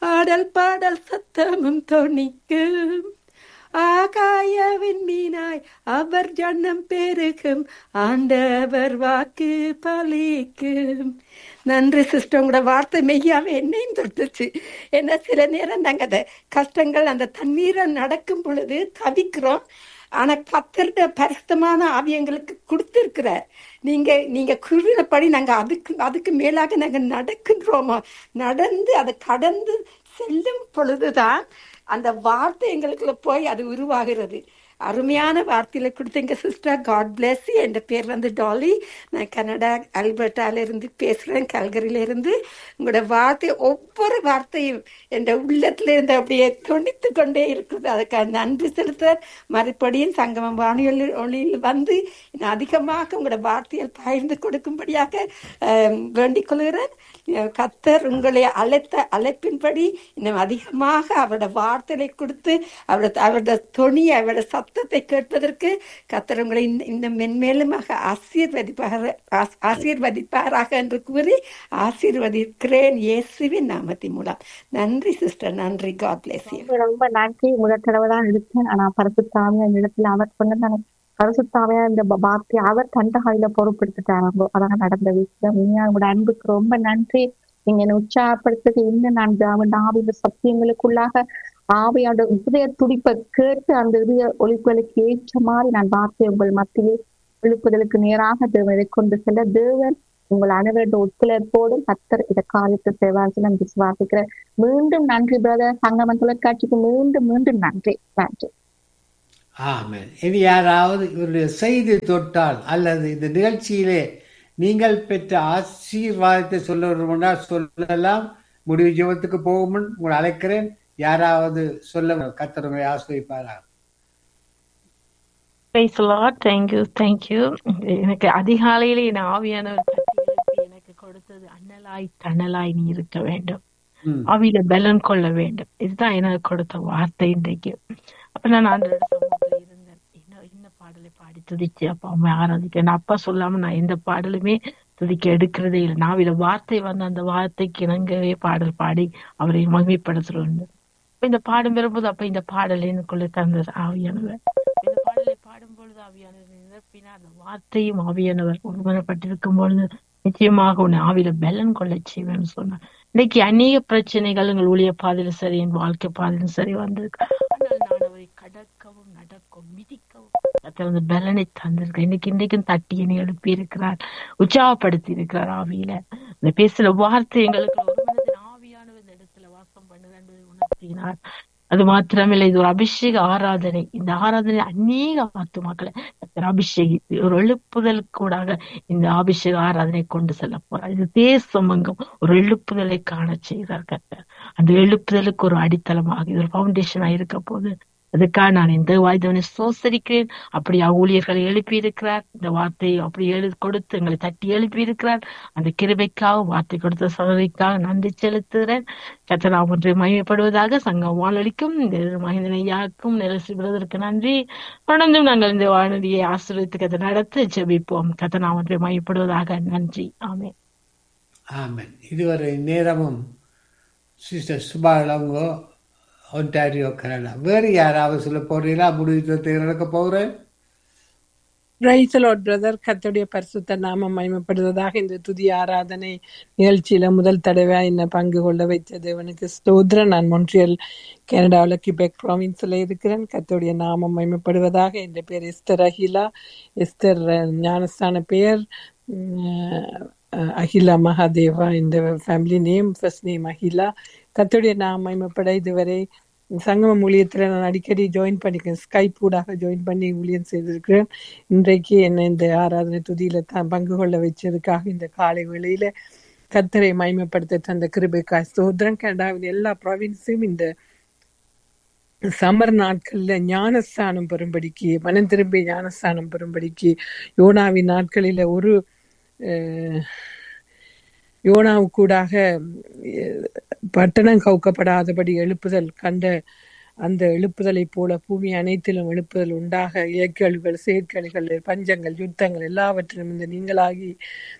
ஆடல் பாடல் சத்தமும் தொனிக்கும் ஆகாயவின் மீனாய் அவர் ஜன்னம் பெருகும் ஆண்டவர் வாக்கு பலிக்கும் நன்றி சிஸ்டர் உங்களோட வார்த்தை மெய்யாவே என்னையும் தொட்டுச்சு ஏன்னா சில நேரம் நாங்கள் அந்த கஷ்டங்கள் அந்த தண்ணீரை நடக்கும் பொழுது தவிக்கிறோம் ஆனா கத்தர்ட பரிசுத்தமான ஆவி எங்களுக்கு கொடுத்திருக்கிறார் நீங்க நீங்க கூறினபடி நாங்க அதுக்கு அதுக்கு மேலாக நாங்க நடக்கின்றோமோ நடந்து அதை கடந்து செல்லும் பொழுதுதான் அந்த வார்த்தை எங்களுக்குள்ள போய் அது உருவாகிறது அருமையான வார்த்தையில கொடுத்தீங்க சிஸ்டர் காட் பிளஸ் என் பேர் வந்து டாலி நான் கனடா அல்பர்ட்டால இருந்து பேசுறேன் கல்கரியில இருந்து உங்களோட வார்த்தை ஒவ்வொரு வார்த்தையும் என் உள்ளத்துல இருந்து அப்படியே துணித்து கொண்டே இருக்குது அதுக்கு நன்றி செலுத்த மறுபடியும் சங்கமம் வானியொலி ஒளியில் வந்து இன்னும் அதிகமாக உங்களோட வார்த்தையில் பகிர்ந்து கொடுக்கும்படியாக ஆம், வேண்டிக் கொள்கிறேன் அஹ் கத்தர் உங்களை அழைத்த அழைப்பின்படி இன்னும் அதிகமாக அவரோட வார்த்தையை கொடுத்து அவரோட அவரோட தொனி அவரோட சத்தத்தை கேட்பதற்கு கத்தர் உங்களை இன்ன- இன்னும் மென்மேலுமாக ஆசீர்வதிப்பாக ஆஸ்- ஆசீர்வதிப்பாராக என்று கூறி ஆசீர்வதிக்கிறேன் இயேசுவின் நாமத்தின் மூலம் நன்றி சிஸ்டர் நன்றி காட் பிளேஸ் யூ ரொம்ப ரொம்ப நன்றி முதல் தடவை தான் எடுத்தேன் ஆனா பரிசுத்தாவியா இந்த இடத்துல அவர் சொன்னதான பரிசுத்தாவியா இந்த ப- வார்த்தையை அவர் தண்ட கையில பொறுப்பெடுத்துட்டாங்க அதான் நடந்த விஷயம் உண்மையா உங்களோட அன்புக்கு ரொம்ப நன்றி நீங்க என்னை உற்சாகப்படுத்துறது இன்னும் நான் அவன் ஆவிய சத்தியங்களுக்குள்ளாக ஆவியோட இதய துடிப்பை கேட்டு அந்த இதய ஒழிப்புகளுக்கு ஏற்ற மாதிரி நான் வார்த்தை உங்கள் மத்தியில் எழுப்புதலுக்கு நேராக தேவனை கொண்டு செல்ல தேவன் உங்கள் அனைவரோட ஒத்துழைப்போடு கத்தர் இத காரியத்தை செய்வார்கள் நான் விசுவாசிக்கிறேன் மீண்டும் நன்றி பிரதர் சங்கமன் தொலைக்காட்சிக்கு மீண்டும் மீண்டும் நன்றி நன்றி ஆமென் இது யாராவது இவருடைய செய்தி தொட்டால் அல்லது இந்த நிகழ்ச்சியிலே நீங்கள் பெற்ற ஆசீர்வாதத்தை சொல்ல வேண்டுமென்றால் சொல்லலாம் முடிவு ஜீவத்துக்கு போகும் முன் உங்களை அழைக்கிறேன் யாராவது சொல்ல கத்தருமை ஆசிரியப்பாரா Praise the Lord. Thank you, thank you. எனக்கு அதிகாலையிலே என் ஆவியானவர் தட்டி எழுப்பி எனக்கு கொடுத்தது அண்ணலாய் தணலாய் நீ இருக்க வேண்டும் ம் ஆவியில பலன் கொள்ள வேண்டும் இதுதான் எனக்கு கொடுத்த வார்த்தை இன்றைக்கு அப்ப நான் ஆண்டோட சமூகத்துல இருந்தேன் இன்னும் இந்த பாடலை பாடி துதிச்சு அப்பா அம்மா ஆராதிக்கிறேன் அப்பா சொல்லாம நான் எந்த பாடலுமே துதிக்க எடுக்கிறதே இல்லை நாவில வார்த்தை வந்து அந்த வார்த்தைக்கு இணங்கவே பாடல் பாடி அவரை மகிமைப்படுத்துறோம் அப்ப இந்த பாடம் வரும்போது அப்ப இந்த பாடல் எனக்குள்ள தந்தது ஆவியானவர் இந்த பாடலை பாடும் பொழுது ஆவியானவர் நிரப்பினார் அந்த வார்த்தையும் ஆவியானவர் ஒருமனப்பட்டிருக்கும் பொழுது நிச்சயமாக உன்னை ஆவியில பலன் கொள்ள செய்வேன்னு சொன்னார் இன்னைக்கு அநேக பிரச்சனைகள் எங்கள் ஊழிய பாதையிலும் சரி என் வாழ்க்கை பாதையிலும் சரி வந்திருக்கு ஆனால் நான் அவரை கடக்கவும் நடக்கவும் மிதிக்கவும் கர்த்தர் அந்த பலனை தந்திருக்கிறேன் இன்னைக்கு இன்றைக்கும் தட்டி என்னை எழுப்பி இருக்கிறார் உற்சாகப்படுத்தி இருக்கிறார் ஆவியில இந்த பேசுற வார்த்தை எங்களுக்கு ஒரு மனதின் ஆவியானவர் இந்த இடத்துல வாசம் பண்ணுது என்பதை உணர்த்தினார் அது மாத்திரமில்லை இது ஒரு அபிஷேக ஆராதனை இந்த ஆராதனை அநேக ஆத்துமாக்களை கர்த்தர் அபிஷேகித்து ஒரு எழுப்புதல் கூடாக இந்த அபிஷேக ஆராதனை கொண்டு செல்ல போறார் இது தேசம் எங்கும் ஒரு எழுப்புதலை காண செய்கிறார் கர்த்தர் அந்த எழுப்புதலுக்கு ஒரு அடித்தளமாக இது ஒரு பவுண்டேஷனா இருக்க போது அதுக்காக நான் இந்த வாய்தவனை சோசரிக்கிறேன் அப்படி ஊழியர்களை எழுப்பி இருக்கிறார் இந்த வார்த்தையை அப்படி எழு கொடுத்து எங்களை தட்டி எழுப்பி இருக்கிறார் அந்த கிருபைக்காக வார்த்தை கொடுத்த சகோதரிக்காக நன்றி செலுத்துகிறேன் கத்தனா ஒன்றை மகிமைப்படுவதாக சங்கம் வாழலிக்கும் இந்த மகிந்தனையாக்கும் நிலசி விடுவதற்கு நன்றி தொடர்ந்தும் நாங்கள் இந்த வானொலியை ஆசிரியத்துக்கு அதை நடத்த ஜெபிப்போம் கத்தனா ஒன்றை மகிமைப்படுவதாக நன்றி ஆமென் ஆமென் இதுவரை நேரமும் sister Subha Ilango Ontario Canada வேறு யாராவது சொல்ல போறீங்களா முடிவு நடக்க போகிறேன் பிரைஸ் லார்ட் பிரதர் கர்த்தருடைய பரிசுத்த நாமம் மகிமைப்படுவதாக இந்த துதி ஆராதனை நிகழ்ச்சியில முதல் தடவை என்ன பங்கு கொள்ள வைத்த தேவனுக்கு ஸ்தோத்திரம் நான் மொன்றியல் கனடாவில் கிபெக் ப்ராவின்ஸ்ல இருக்கிறேன் கர்த்தருடைய நாமம் மகிமைப்படுவதாக என் பேர் எஸ்தர் அகிலா எஸ்தர் அஹ், ஞானஸ்தான பெயர் உம், அஹ், அகிலா மகாதேவா இந்த family name first name Akila கர்த்தருடைய நாமம் மகிமைப்பட இதுவரை சங்கமம் ஊழியத்துல நான் அடிக்கடி ஜாயின் பண்ணிக்கிறேன் ஸ்கைப் ஊடாக ஜாயின் பண்ணி ஊழியம் செய்திருக்கிறேன் இன்றைக்கு என்னை இந்த ஆராதனை துதியில தான் பங்கு கொள்ள வச்சதுக்காக இந்த காலை வேளையில கர்த்தரை மகிமைப்படுத்த தந்த கிருபைக்காய் ஸ்தோத்திரம் கனடாவின் எல்லா ப்ராவின்ஸையும் இந்த சம்மர் நாட்கள்ல ஞானஸ்தானம் பெறும்படிக்கு மனம் திரும்பி ஞானஸ்தானம் பெறும்படிக்கு யோனாவின் நாட்களில ஒரு அஹ், யோனாவுக்கூடாக அஹ், பட்டணம் கவுக்கப்படாதபடி எழுப்புதல் கண்ட அந்த எழுப்புதலை போல பூமி அனைத்திலும் எழுப்புதல் உண்டாக இயற்கழிவுகள் செயற்கழிகள் பஞ்சங்கள் யுத்தங்கள் எல்லாவற்றிலும் இந்த நீங்களாகி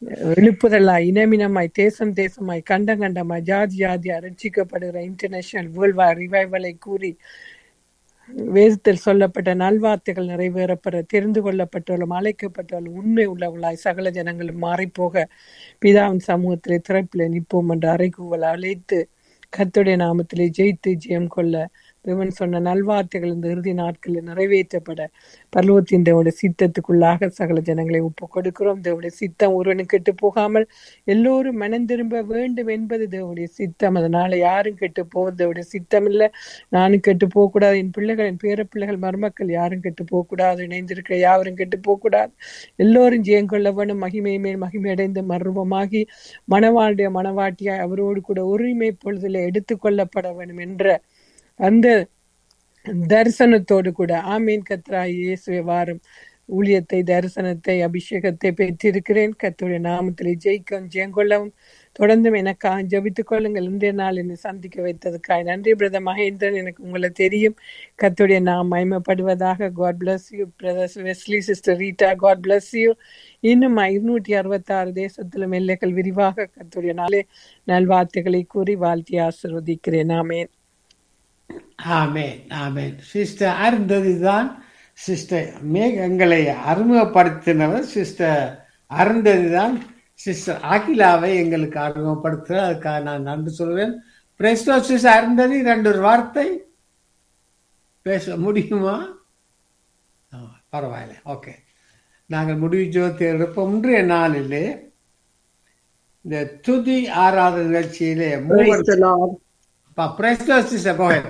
எழுப்புதலாய் இனமினமாய் தேசம் தேசமாய் கண்டம் கண்டமாய் ஜாதி ஜாதியா ரட்சிக்கப்படுகிற இன்டர்நேஷனல் வேர்ல்ட் வார் ரிவைவலை கூறி வேதத்தில் சொல்லப்பட்ட நல்வார்த்தைகள் நிறைவேறப்பட தெரிந்து கொள்ளப்பட்டவர்களும் அழைக்கப்பட்டவர்களும் உண்மை உள்ளவர்களாய் சகல ஜனங்களும் மாறிப்போக பிதாவின் சமூகத்திலே திறப்பிலே நிற்போம் என்று அறைகூவல் அழைத்து கர்த்தருடைய நாமத்திலே ஜெயித்து ஜெயம் கொள்ள தேவன் சொன்ன நல்வார்த்தைகள் இந்த இறுதி நாட்களில் நிறைவேற்றப்பட பர்வத்தின் தேவனுடைய சித்தத்துக்குள்ளாக சகல ஜனங்களை ஒப்பு கொடுக்கிறோம் தேவனுடைய சித்தம் ஒருவனும் கெட்டு போகாமல் எல்லோரும் மனம் திரும்ப வேண்டும் என்பது தேவனுடைய சித்தம் அதனால யாரும் கெட்டு போவது தேவனுடைய சித்தம் இல்லை நானும் கெட்டு போகக்கூடாது என் பிள்ளைகள் என் பேர பிள்ளைகள் மருமக்கள் யாரும் கெட்டு போகக்கூடாது இணைந்திருக்கிற யாரும் கெட்டு போகக்கூடாது எல்லோரும் ஜெயம் கொள்ள வேண்டும் மகிமை மேல் மகிமை அடைந்து மர்வமாகி மணவாளுடைய மணவாட்டியாய் அவரோடு கூட உரிமை பொழுதில் எடுத்துக்கொள்ளப்பட வேண்டும் என்ற அந்த தரிசனத்தோடு கூட ஆமீன் கத்ரா இயேசுவே வாரும் ஊழியத்தை தரிசனத்தை அபிஷேகத்தை பெற்றிருக்கிறேன் கத்துடைய நாமத்திலே ஜெயிக்கவும் ஜெயங்கொள்ளவும் தொடர்ந்தும் எனக்காக ஜபித்துக் கொள்ளுங்கள் இன்றைய நாள் என்னை சந்திக்க வைத்ததுக்காக நன்றி பிரதர் மகேந்திரன் எனக்கு உங்களை தெரியும் கத்துடைய நாம் மயமப்படுவதாக God bless you brother Wesley sister Rita God bless you இன்னும் இருநூற்றி அறுபத்தி ஆறு தேசத்திலும் எல்லைகள் விரிவாக கத்துடைய நாளே நல்வார்த்தைகளை கூறி வாழ்த்தி ஆசிர்வதிக்கிறேன் ஆமேன் ஆமேன் ஆமேன் சிஸ்டர் அருந்ததிதான் சிஸ்டர் மேக் எங்களை அறிமுகப்படுத்தினவர் சிஸ்டர் அருந்ததிதான் சிஸ்டர் அகிலாவை எங்களுக்கு அறிமுகப்படுத்துகிறார் அதுக்காக நான் நன்றி சொல்வேன் பிரஸ்டோ சிஸ்டர் அருந்ததி ரெண்டு ஒரு வார்த்தை பேச முடியுமா ஆ, பரவாயில்ல ஓகே நாங்கள் முடிவு ஜோதி எடுப்போம் இன்றைய நாளிலே இந்த துதி ஆராதனை நிகழ்ச்சியிலே மூவர் Praise the Lord. பிரஸ்டோ சிஸ்டர் போகிறேன்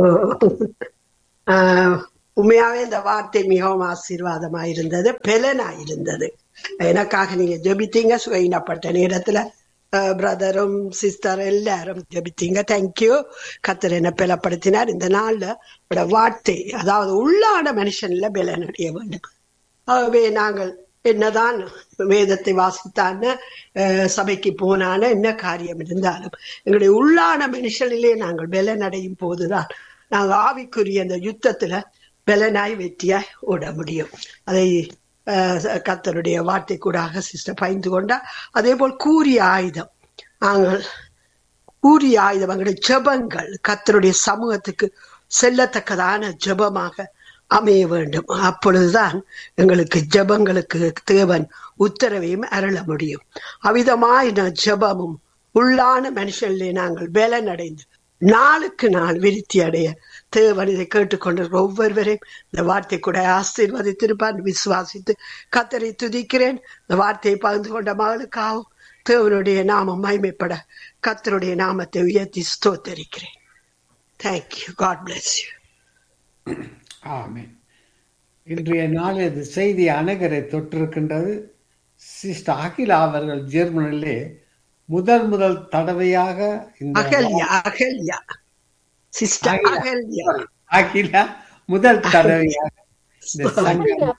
ஆஹ் உண்மையாவே இந்த வார்த்தை மிகவும் ஆசீர்வாதமா இருந்தது பெலனா இருந்தது எனக்காக நீங்க ஜெபித்தீங்க சுவையினப்பட்ட நேரத்துல பிரதரும் சிஸ்டர் எல்லாரும் ஜெபித்தீங்க தேங்க்யூ கத்தர் என்ன பலப்படுத்தினார் இந்த நாள்ல இவட வார்த்தை அதாவது உள்ளான மனுஷன்ல பலன் அடைய வேண்டும் ஆகவே நாங்கள் என்னதான் வேதத்தை வாசித்தான அஹ், சபைக்கு போனான என்ன காரியம் இருந்தாலும் எங்களுடைய உள்ளான மனுஷனிலே நாங்கள் பலனடையும் போதுதான் நாங்கள் ஆவிக்குரிய அந்த யுத்தத்துல பலனாய் வெற்றியாய் ஓட முடியும் அதை அஹ், கர்த்தருடைய வார்த்தை கூடாக சிஸ்டர் பயந்து கொண்டா அதே போல் கூறிய ஆயுதம் நாங்கள் கூறிய ஆயுதம் எங்களுடைய ஜெபங்கள் கர்த்தருடைய சமூகத்துக்கு செல்லத்தக்கதான ஜெபமாக அமைய வேண்டும் அப்பொழுதுதான் எங்களுக்கு ஜெபங்களுக்கு தேவன் உத்தரவையும் அருள முடியும் அவிதமாய் நான் ஜெபமும் உள்ளான மனுஷனிலே நாங்கள் பலனடைந்து நாளுக்கு நாள் விருத்தி அடைய தேவன் இதை கேட்டுக்கொண்டிருக்கிற ஒவ்வொருவரையும் இந்த வார்த்தை கூட ஆசீர்வதித்திருப்பார் விசுவாசித்து கத்தரை துதிக்கிறேன் இந்த வார்த்தையை பகிர்ந்து கொண்ட மகளுக்காகவும் தேவனுடைய நாமம் மகிமைப்பட கத்தருடைய நாமத்தை உயர்த்தி ஸ்தோத்தரிக்கிறேன் thank you God bless you amen இன்றைய நாளில் இந்த செய்தி அநேகரை தொற்றிருக்கின்றது சிஸ்டர் அகிலா அவர்கள் ஜெர்மனிலே முதல் முதல் தடவையாக இந்த அகல்யா அகல்யா சிஸ்டர் அகல்யா. அகல்யா அகிலா முதல் தடவையாக இந்த சங்கம்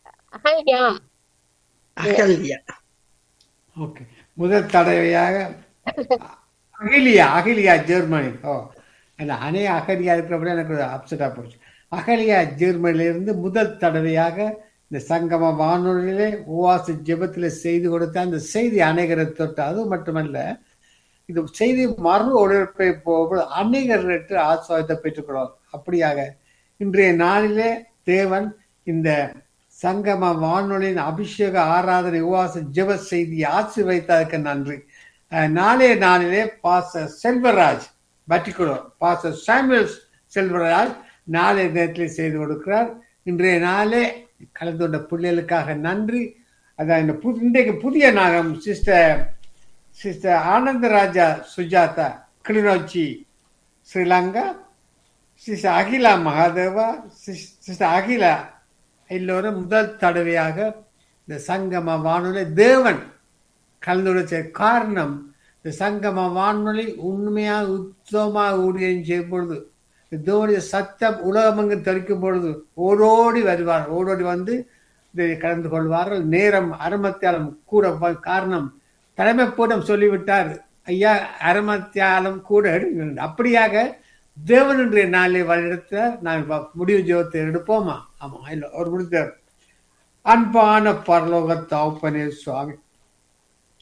அகல்யா ஓகே முதல் தடவையாக அகிலியா அகிலியா ஜெர்மனி ஓ அந்த அணை அகலியா இருக்கிறப்பட எனக்கு அப்செட்டாக போச்சு அகலியா ஜெர்மனியிலிருந்து முதல் தடவையாக இந்த சங்கம வானொலியிலே உவாச ஜெபத்தில் செய்து கொடுத்த அந்த செய்தி அநேகரை தொட்டு அது மட்டுமல்ல இந்த செய்தி மறு ஒளிபரப்பை போகும்போது அநேகர்களுக்கு ஆசுவாதத்தை பெற்றுக்கிறோம் அப்படியாக இன்றைய நாளிலே தேவன் இந்த சங்கம வானொலியின் அபிஷேக ஆராதனை உவாச ஜெப செய்தியை ஆசீர்வதித்ததற்கு நன்றி அஹ், நாளைய நாளிலே பாச செல்வராஜ் பட்டிக்குளம் பாச சாமுவேல் செல்வராஜ் நாளைய நேரத்தில் செய்து கொடுக்கிறார் இன்றைய நாளே கலந்து கொண்ட பிள்ளைகளுக்காக நன்றி அதான் இந்த புது இன்றைக்கு புதிய நாகம் sister sister Anandaraja Sujatha Kilinochchi Sri Lanka sister Akila Mahadeva sis- sister Akila எல்லோரும் முதல் தடவையாக இந்த சங்கம வானொலி தேவன் கலந்துரைச்ச காரணம் இந்த சங்கம வானொலி உண்மையாக உத்தமமாக ஊழியம் செய்யும் பொழுது இந்த தேவனுடைய சத்தம் உலகமெங்கு தெரிக்கும் பொழுது ஓடோடி வருவார் ஓடோடி வந்து இதை கலந்து கொள்வார்கள் நேரம் அரமத்தியாலம் கூட வ- காரணம் தலைமை கூட்டம் சொல்லிவிட்டார் ஐயா அரமத்தியாலம் கூட எடுங்க அப்படியாக தேவனுடைய நாளை வழிநடத்த நாங்கள் முடிவு ஜெபத்தை எடுப்போமா ஆமா இல்ல ஒரு முடித்தார் அன்பான பரலோக தகப்பனே சுவாமி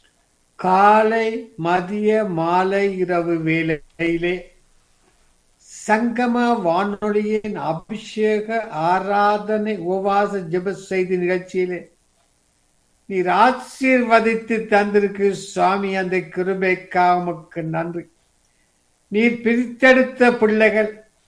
காலை மதிய மாலை இரவு வேளையிலே சங்கம வானொலியின் அபிஷேக ஆராதனை உபவாச ஜெப செய்தி நிகழ்ச்சியிலே நீர் ஆசீர்வதித்து தந்திருக்கு சுவாமி அந்த கிருபைக்காக உமக்கு நன்றி நீர் பிரித்தெடுத்த பிள்ளைகள்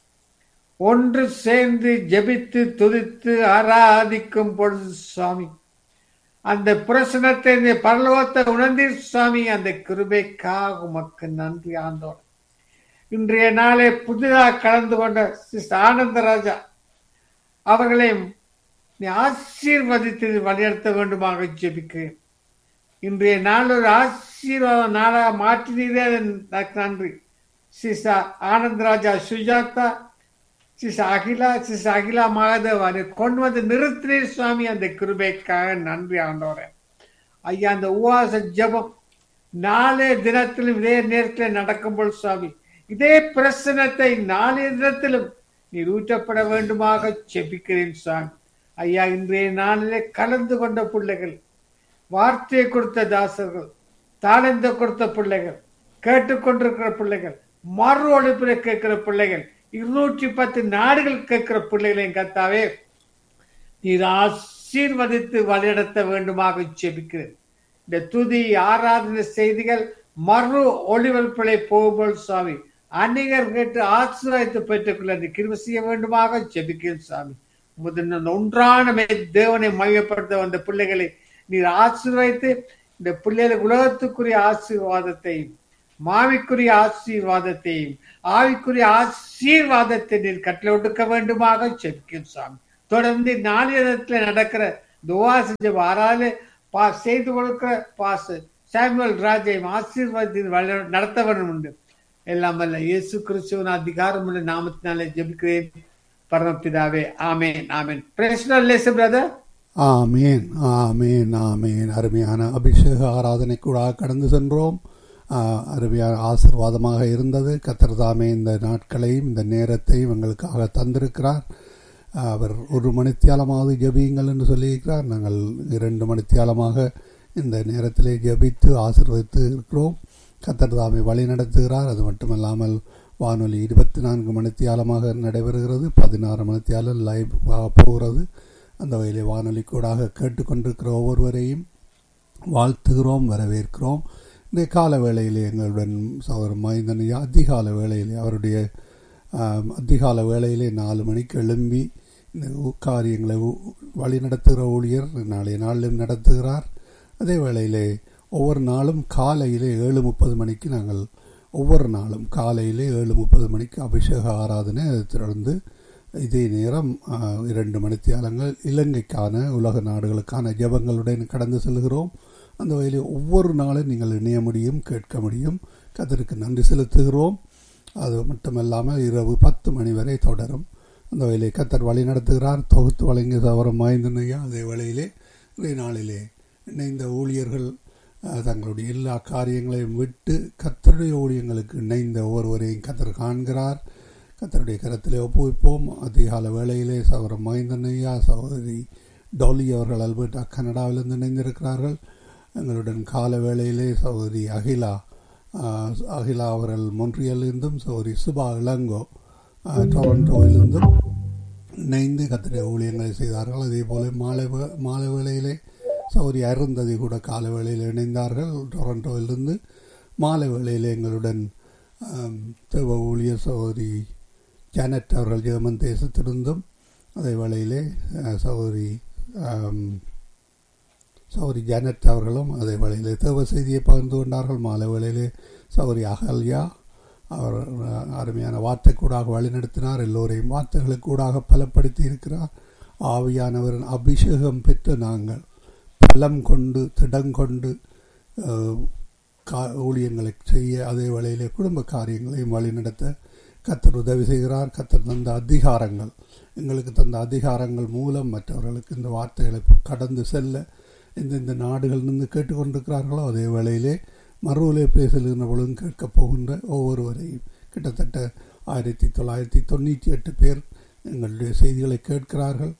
ஒன்று சேர்ந்து ஜெபித்து துதித்து ஆராதிக்கும் பொழுது சுவாமி அந்த பிரசனத்தை இந்த பரலோகத்தை உணர்ந்தீர் சுவாமி அந்த கிருபைக்காக உமக்கு நன்றி ஆண்டோர் இன்றைய நாளை புதிதாக கலந்து கொண்ட சிஸ்டர் ஆனந்தராஜா அவர்களையும் நீ ஆசீர்வதித்து வழிநடத்த வேண்டுமாக ஜெபிக்கிறேன் இன்றைய நாள் ஒரு ஆசீர்வாத நாளாக மாற்றினீரே அதற்கு நன்றி sister Anandaraja Sujatha sister Akila sister Akila Mahadeva நீ கொண்டு வந்து நிறுத்தினீர் சுவாமி அந்த கிருபைக்காக நன்றி ஆண்டோரே ஐயா அந்த உவாச ஜெபம் நாளைய தினத்திலும் இதே நேரத்தில் நடக்கும்போது சுவாமி இதே பிரசனத்தை நாளைய தினத்திலும் நீர் ஊற்றப்பட வேண்டுமாக செபிக்கிறேன் சுவாமி ஐயா இன்றைய நாளிலே கலந்து கொண்ட பிள்ளைகள் வார்த்தையை கொடுத்த தாசர்கள் தாளந்த கொடுத்த பிள்ளைகள் கேட்டுக்கொண்டிருக்கிற பிள்ளைகள் மறு ஒழிப்பில் கேட்கிற பிள்ளைகள் இருநூற்றி பத்து நாடுகள் கேட்கிற பிள்ளைகளையும் கத்தாவே நீர் ஆசீர்வதித்து வழிநடத்த வேண்டுமாக செபிக்கிறேன் இந்த துதி ஆராதனை செய்திகள் மறு ஒளிபரப்பிலை போகும்போது சுவாமி அநேகர் கேட்டு ஆசீர்வாதத்தை பெற்றுக்கொள்ள அந்த கிருமி செய்ய வேண்டுமாக ஜெபிக்கிறேன் சுவாமி முதல் ஒன்றான தேவனை மையப்படுத்த வந்த பிள்ளைகளை நீர் ஆசீர்வதித்து இந்த பிள்ளைகளுக்கு உலகத்துக்குரிய ஆசீர்வாதத்தையும் மாவிக்குரிய ஆசீர்வாதத்தையும் ஆவிக்குரிய ஆசீர்வாதத்தை நீர் கட்டளை ஒடுக்க வேண்டுமாக ஜெபிக்கிறேன் சுவாமி தொடர்ந்து நாளிதத்தில் நடக்கிற துவாச ஆறாலே பா செய்து கொடுக்கிற பாச சாமுவல் ராஜையும் ஆசீர்வாதத்தின் நடத்த வேண்டும் உண்டு எல்லாம் வல்ல இயேசு கிறிஸ்துவன் அதிகாரம் உள்ள நாமத்தினாலே ஜெபிக்கிறேன் பரமபிதாவே ஆமேன் ஆமேன் பிரேஷனல் லேசு பிரதர் ஆமேன் ஆமேன் ஆமேன் அருமையான அபிஷேக ஆராதனை கூட கடந்து சென்றோம் அருமையான ஆசிர்வாதமாக இருந்தது கத்திரதாமே இந்த நாட்களையும் இந்த நேரத்தையும் எங்களுக்காக தந்திருக்கிறார் அவர் ஒரு மணித்தியாலமாவது ஜபியுங்கள் என்று சொல்லியிருக்கிறார் நாங்கள் இரண்டு மணித்தியாலமாக இந்த நேரத்திலே ஜபித்து ஆசிர்வதித்து இருக்கிறோம் கத்தர் தாமை வழி நடத்துகிறார் அது மட்டுமல்லாமல் வானொலி இருபத்தி நான்கு மணித்தியாலமாக நடைபெறுகிறது பதினாறு மணித்தியாலம் லைவ் போகிறது அந்த வகையிலே வானொலி கூடாக கேட்டுக்கொண்டிருக்கிற ஒவ்வொருவரையும் வாழ்த்துகிறோம் வரவேற்கிறோம் இந்த கால வேளையிலே எங்களுடன் சகோதரர் மைந்தனையா அதிகால வேளையிலே அவருடைய அதிகால வேளையிலே நாலு மணிக்கு எழும்பி இந்த காரியங்களை வழி நடத்துகிற ஊழியர் நாளைய நாளிலும் நடத்துகிறார் அதே வேளையிலே ஒவ்வொரு நாளும் காலையிலே ஏழு முப்பது மணிக்கு நாங்கள் ஒவ்வொரு நாளும் காலையிலே ஏழு முப்பது மணிக்கு அபிஷேக ஆராதனை அதை தொடர்ந்து இதே நேரம் இரண்டு மணித்தியாலங்கள் இலங்கைக்கான உலக நாடுகளுக்கான ஜபங்களுடன் கடந்து செல்கிறோம் அந்த வகையில் ஒவ்வொரு நாளும் நீங்கள் இணைய முடியும் கேட்க முடியும் கதருக்கு நன்றி செலுத்துகிறோம் அது மட்டுமல்லாமல் இரவு பத்து மணி வரை தொடரும் அந்த வகையிலே கத்தர் வழி நடத்துகிறார் தொகுத்து வழங்கிய சவரம் வாய்ந்தனையா அதே வேளையிலே இன்றைய நாளிலே இணைந்த ஊழியர்கள் தங்களுடைய எல்லா காரியங்களையும் விட்டு கத்தருடைய ஊழியங்களுக்கு இணைந்த ஒவ்வொருவரையும் கத்தர் காண்கிறார் கத்தருடைய கரத்திலே ஒப்புவிப்போம் அதிகால வேளையிலே சவரம் மைந்தனையா சகோதரி டொலி அவர்கள் அல்பர்டா கனடாவிலிருந்து இணைந்திருக்கிறார்கள் எங்களுடன் கால வேளையிலே சகோதரி அகிலா அகிலா அவர்கள் மொன்றியலிருந்தும் சகோதரி சுபா இளங்கோ டொரண்டோவிலிருந்தும் இணைந்து கத்திர ஊழியங்களை செய்தார்கள் அதே போல மாலை மாலை வேளையிலே சௌரி அருந்ததி கூட கால வேளையில் இணைந்தார்கள் டொரண்டோவிலிருந்து மாலை வேளையில் எங்களுடன் தேவ ஊழியர் சகோதரி ஜானட் அவர்கள் ஜெர்மன் தேசத்திலிருந்தும் அதே வேளையிலே சகோதரி சௌரி ஜானட் அவர்களும் அதே வேளையிலே தேவ செய்தியை பகிர்ந்து கொண்டார்கள் மாலை வேளையிலே சௌரி அகல்யா அவர் அருமையான வார்த்தை கூடாக வழிநடத்தினார் எல்லோரையும் வார்த்தைகளுக்கு கூடாக பலப்படுத்தி இருக்கிறார் ஆவியானவரின் அபிஷேகம் பெற்று நாங்கள் பலம் கொண்டு திடங்கொண்டு கா ஊழியங்களை செய்ய அதே வேளையிலே குடும்ப காரியங்களையும் வழிநடத்த கத்தர் உதவி செய்கிறார் கத்தர் தந்த அதிகாரங்கள் எங்களுக்கு தந்த அதிகாரங்கள் மூலம் மற்றவர்களுக்கு இந்த வார்த்தைகளை கடந்து செல்ல எந்தெந்த நாடுகள் நின்று கேட்டுக்கொண்டிருக்கிறார்களோ அதே வேளையிலே மறுவலை பேசலுகின்ற பொழுதும் கேட்கப் போகின்ற ஒவ்வொருவரையும் கிட்டத்தட்ட ஆயிரத்தி தொள்ளாயிரத்தி தொண்ணூற்றி எட்டு பேர் எங்களுடைய செய்திகளை கேட்கிறார்கள்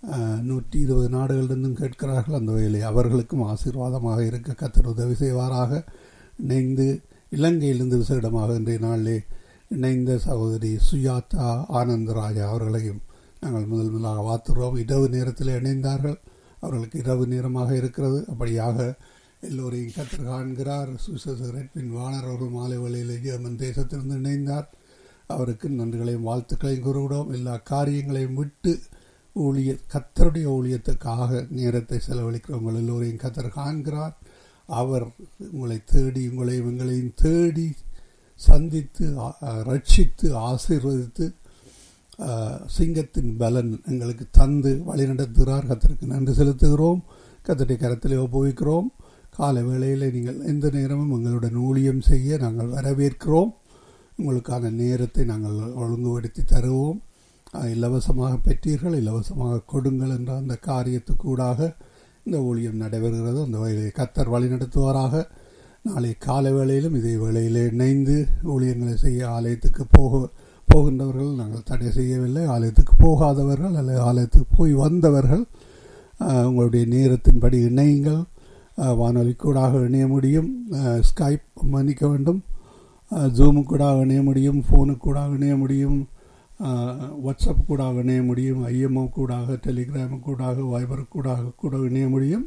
அஹ், நூற்றி இருபது நாடுகளிலிருந்தும் கேட்கிறார்கள் அந்த வகையிலே அவர்களுக்கும் ஆசீர்வாதமாக இருக்க கத்தர் உதவி செய்வாராக இணைந்து இலங்கையிலிருந்து விசேடமாக இன்றைய நாளிலே இணைந்த சகோதரி சுயாத்தா ஆனந்தராஜா அவர்களையும் நாங்கள் முதல் முதலாக வாத்துறோம் இரவு நேரத்தில் இணைந்தார்கள் அவர்களுக்கு இரவு நேரமாக இருக்கிறது அப்படியாக எல்லோரையும் கத்தர் காண்கிறார் சுசேசரட்பின் வாணர் அவர்கள் மாலை வேளையில் ஜெர்மன் தேசத்திலிருந்து இணைந்தார் அவருக்கு நன்றிகளையும் வாழ்த்துக்களையும் கூறுகிறோம் எல்லா காரியங்களையும் விட்டு ஊழிய கத்தருடைய ஊழியத்துக்காக நேரத்தை செலவழிக்கிறவங்க எல்லோரையும் கத்தர் காண்கிறார் அவர் உங்களை தேடி உங்களை எங்களையும் தேடி சந்தித்து ஆ- ஆ, ரட்சித்து ஆசீர்வதித்து ஆ, சிங்கத்தின் பலன் எங்களுக்கு தந்து வழிநடத்துகிறார் கத்தருக்கு நன்றி செலுத்துகிறோம் கத்தருடைய கரத்திலே ஒப்புவிக்கிறோம் காலை வேளையில் நீங்கள் எந்த நேரமும் எங்களுடன் ஊழியம் செய்ய நாங்கள் வரவேற்கிறோம் உங்களுக்கான நேரத்தை நாங்கள் ஒழுங்குபடுத்தி தருவோம் அஹ், இலவசமாக பெற்றீர்கள் இலவசமாக கொடுங்கள் என்ற அந்த காரியத்துக்கூடாக இந்த ஊழியம் நடைபெறுகிறது அந்த வகையிலே கத்தர் வழி நடத்துவாராக நாளை காலை வேளையிலும் இதே வேளையிலே இணைந்து ஊழியங்களை செய்ய ஆலயத்துக்கு போக போகின்றவர்கள் நாங்கள் தடை செய்யவில்லை ஆலயத்துக்கு போகாதவர்கள் அல்லது ஆலயத்துக்கு போய் வந்தவர்கள் அஹ், உங்களுடைய நேரத்தின்படி இணையுங்கள் அஹ், வானொலி கூடாக இணைய முடியும் அஹ், ஸ்கைப் மன்னிக்க வேண்டும் ஜூமு கூட இணைய முடியும் ஃபோனு கூட இணைய முடியும் அஹ், வாட்ஸ்அப் கூட இணைய முடியும் ஐஎம்ஓ கூடாக டெலிகிராம் கூடாக வைபர் கூடாக கூட இணைய முடியும்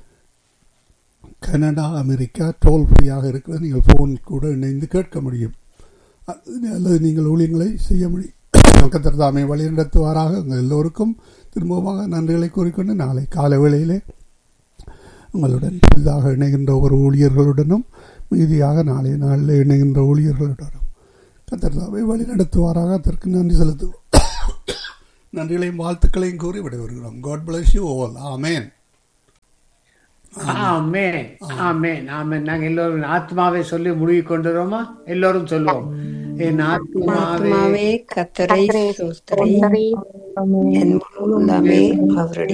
கனடா அமெரிக்கா டோல் ஃப்ரீயாக இருக்கிறது நீங்கள் ஃபோன் கூட இணைந்து கேட்க முடியும் அது அல்லது நீங்கள் ஊழியங்களை செய்ய முடியும் கத்தர் தாமே வழி நடத்துவாராக உங்கள் எல்லோருக்கும் திரும்பமாக நன்றிகளை கூறிக்கொண்டு நாளை காலை வேளையிலே உங்களுடன் புதிதாக இணைகின்ற ஒவ்வொரு ஊழியர்களுடனும் மீதியாக நாளைய நாளில் இணைகின்ற ஊழியர்களுடனும் கத்தர் தாமே வழி நடத்துவாராக அதற்கு நன்றி செலுத்துகிறோம் நன்றிகளையும் வாழ்த்துக்களையும் கூறி விடைபெறுகிறோம் God bless you all amen amen amen amen நாங்க எல்லோரும் ஆத்மாவை சொல்லி முடிவு கொண்டுறோமா எல்லோரும் சொல்லுவோம் என் ஆத்மாவே ஆத்மாவே கத்தரை சோஸ்திரி ஆமென். என் முழு உள்ளமே அவருடைய